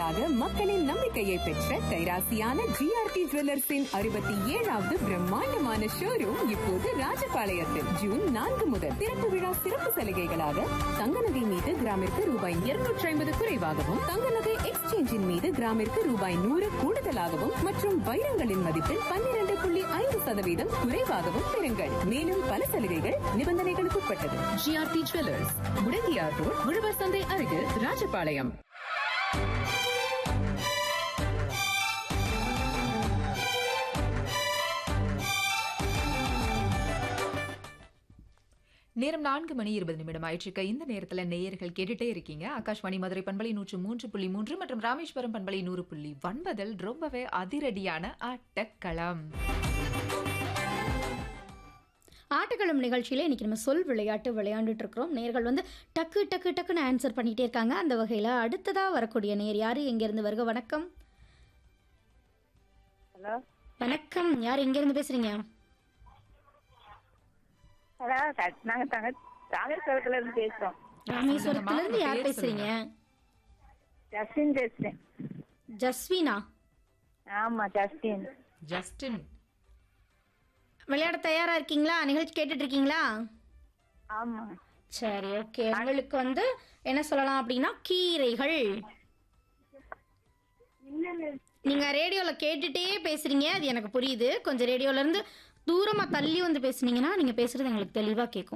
ஆண்டுகளாக மக்களின் நம்பிக்கையை பெற்ற கைராசியான ஜிஆர்டி ஜுவல்லர்ஸின் அறுபத்தி ஏழாவது பிரம்மாண்டமான ஷோரூம் இப்போது ராஜபாளையத்தில் ஜூன் நான்கு முதல் திறப்பு விழா சிறப்பு சலுகைகளாக தங்க நகை மீது கிராமிற்கு ரூபாய் இருநூற்றி ஐம்பது குறைவாகவும் தங்க நகை எக்ஸ்சேஞ்சின் மீது கிராமிற்கு ரூபாய் நூறு கூடுதலாகவும் மற்றும் வைரங்களின் மதிப்பில் பன்னிரண்டு புள்ளி ஐந்து சதவீதம் குறைவாகவும் பெறுங்கள் மேலும் பல சலுகைகள் நிபந்தனைகளுக்கு உட்பட்டது ஜிஆர்டி ஜுவல்லர்ஸ் முடங்கியார் ரோட் உழவர் சந்தை அருகில் ராஜபாளையம் நேரம் நான்கு மணி இருபது நிமிடம் ஆயிற்றுக்க இந்த நேரத்துல நேயர்கள் கேட்டுட்டே இருக்கீங்க ஆகாஷ்வாணி மதுரை பண்பலை நூற்று மூன்று புள்ளி மூன்று மற்றும் ராமேஸ்வரம் பண்பலை நூறு புள்ளி ஒன்பதில் ரொம்பவே அதிரடியான ஆட்டக்களம் ஆட்டக்களம் நிகழ்ச்சியில் இன்றைக்கி நம்ம சொல் விளையாட்டு விளையாண்டுட்டு இருக்கிறோம் நேர்கள் வந்து டக்கு டக்கு டக்குன்னு ஆன்சர் பண்ணிகிட்டே இருக்காங்க அந்த வகையில் அடுத்ததாக வரக்கூடிய நேர் யார் எங்கேருந்து வருக வணக்கம் ஹலோ வணக்கம் யார் எங்கேருந்து பேசுகிறீங்க ஹலோ நாங்க தங்க ராமேஸ்வரத்துல இருந்து பேசுறோம் ராமேஸ்வரத்துலேருந்து யார் பேர் பேசுகிறீங்க ஜஸ்டின் பேசுறேன் ஜஸ்வினா ஆமா ஜஸ்டின் ஜஸ்டின் விளையாட தயாராக இருக்கீங்களா நிகழ்ச்சி கேட்டுட்டு இருக்கீங்களா ஆமா சரி ஓகே உங்களுக்கு வந்து என்ன சொல்லலாம் அப்படின்னா கீரைகள் நீங்க ரேடியோல கேட்டுட்டே பேசுறீங்க அது எனக்கு புரியுது கொஞ்சம் ரேடியோல இருந்து தூரமா தள்ளி வந்து பேசுனீங்கன்னா நீங்க பேசுறது எங்களுக்கு தெளிவா கேட்கும்